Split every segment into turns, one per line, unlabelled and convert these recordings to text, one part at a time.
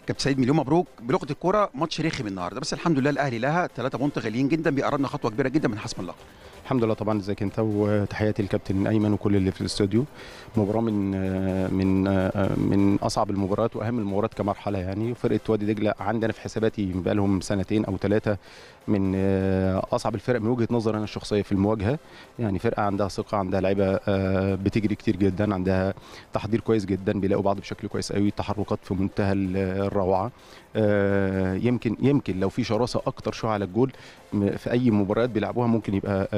كابتن سعيد مليون مبروك بلغه الكوره ماتش رخم النهارده بس الحمد لله الاهلي لها ثلاثه بونت غاليين جدا بيقربنا خطوه كبيره جدا من حسم اللقب
الحمد لله طبعا ازيك انت وتحياتي للكابتن ايمن وكل اللي في الاستوديو مباراه من من من اصعب المباريات واهم المباريات كمرحله يعني فرقه وادي دجله عندنا في حساباتي بقى لهم سنتين او ثلاثه من اصعب الفرق من وجهه نظري انا الشخصيه في المواجهه يعني فرقه عندها ثقه عندها لعيبه بتجري كتير جدا عندها تحضير كويس جدا بيلاقوا بعض بشكل كويس قوي تحركات في منتهى الروعه يمكن يمكن لو في شراسه اكتر شويه على الجول في اي مباريات بيلعبوها ممكن يبقى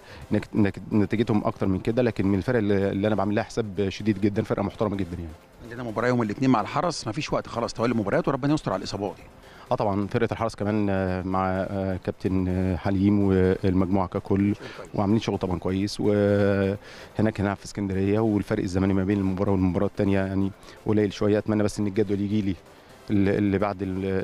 نتيجتهم اكتر من كده لكن من الفرق اللي انا بعمل لها حساب شديد جدا فرقه محترمه جدا يعني
عندنا مباراه يوم الاثنين مع الحرس ما فيش وقت خلاص توالي المباريات وربنا يستر على الاصابات
اه طبعا فرقه الحرس كمان مع كابتن حليم والمجموعه ككل وعاملين شغل طبعا كويس وهناك هنلعب في اسكندريه والفرق الزمني ما بين المباراه والمباراه الثانيه يعني قليل شويه اتمنى بس ان الجدول يجي لي اللي بعد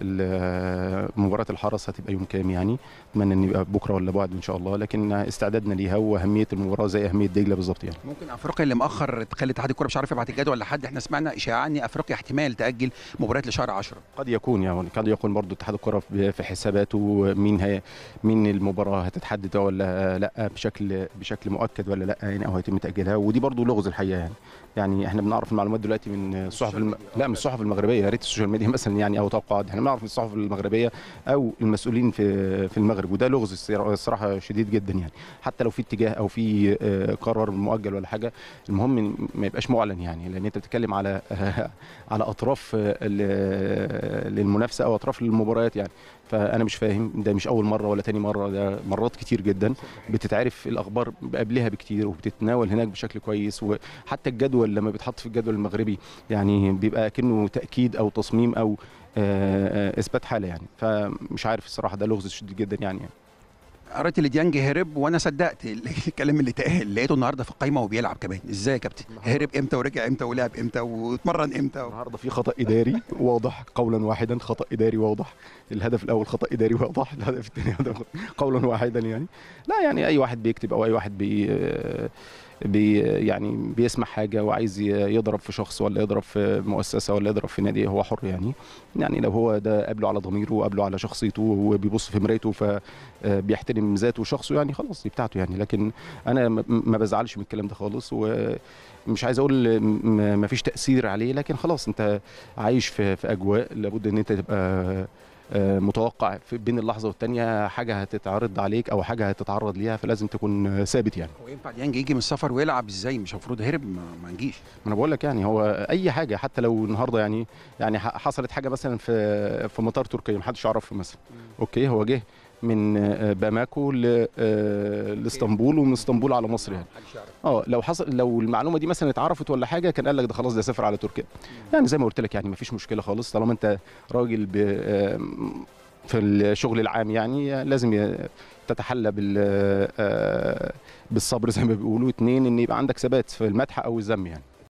مباراه الحرس هتبقى يوم كام يعني اتمنى ان يبقى بكره ولا بعد ان شاء الله لكن استعدادنا ليها واهميه المباراه زي اهميه دجله بالظبط يعني
ممكن افريقيا اللي مأخر تخلي اتحاد الكوره مش عارف يبعت الجدول لحد احنا سمعنا اشاعه ان افريقيا احتمال تاجل مباريات لشهر 10
قد يكون يعني قد يكون برضو اتحاد الكوره في حساباته مين هي مين المباراه هتتحدد ولا لا بشكل بشكل مؤكد ولا لا يعني او هيتم تاجيلها ودي برضو لغز الحقيقه يعني يعني احنا بنعرف المعلومات دلوقتي من الصحف الم... لا من الصحف المغربيه يا ريت السوشيال ميديا مثلا يعني او توقعات احنا بنعرف من الصحف المغربيه او المسؤولين في في المغرب وده لغز الصراحه شديد جدا يعني حتى لو في اتجاه او في قرار مؤجل ولا حاجه المهم ما يبقاش معلن يعني لان انت بتتكلم على على اطراف للمنافسه او اطراف للمباريات يعني فانا مش فاهم ده مش اول مره ولا تاني مره ده مرات كتير جدا بتتعرف الاخبار قبلها بكتير وبتتناول هناك بشكل كويس وحتى الجدول لما بيتحط في الجدول المغربي يعني بيبقى كأنه تاكيد او تصميم او اثبات حاله يعني فمش عارف الصراحه ده لغز شديد جدا يعني, يعني.
قريت اللي ديانج هرب وانا صدقت الكلام اللي اتقال لقيته النهارده في القايمه وبيلعب كمان ازاي يا كابتن هرب امتى ورجع امتى ولعب امتى واتمرن امتى و...
النهارده في خطا اداري واضح قولا واحدا خطا اداري واضح الهدف الاول خطا اداري واضح الهدف الثاني قولا واحدا يعني لا يعني اي واحد بيكتب او اي واحد بي بي يعني بيسمع حاجه وعايز يضرب في شخص ولا يضرب في مؤسسه ولا يضرب في نادي هو حر يعني يعني لو هو ده قابله على ضميره وقابله على شخصيته وبيبص في مرايته فبيحترم ذاته وشخصه يعني خلاص دي بتاعته يعني لكن انا ما بزعلش من الكلام ده خالص ومش عايز اقول ما فيش تاثير عليه لكن خلاص انت عايش في, في اجواء لابد ان انت تبقى متوقع في بين اللحظه والثانيه حاجه هتتعرض عليك او حاجه هتتعرض ليها فلازم تكون ثابت يعني
هو ينفع ديانج يجي من السفر ويلعب ازاي مش المفروض هرب ما, ما نجيش
ما انا بقول لك يعني هو اي حاجه حتى لو النهارده يعني يعني حصلت حاجه مثلا في في مطار تركيا محدش يعرفه مثلا اوكي هو جه من باماكو لاسطنبول ومن اسطنبول على مصر يعني اه لو حصل لو المعلومه دي مثلا اتعرفت ولا حاجه كان قال لك ده خلاص ده سافر على تركيا يعني زي ما قلت لك يعني ما فيش مشكله خالص طالما انت راجل في الشغل العام يعني لازم تتحلى بال بالصبر زي ما بيقولوا اتنين ان يبقى عندك ثبات في المدح او الذم يعني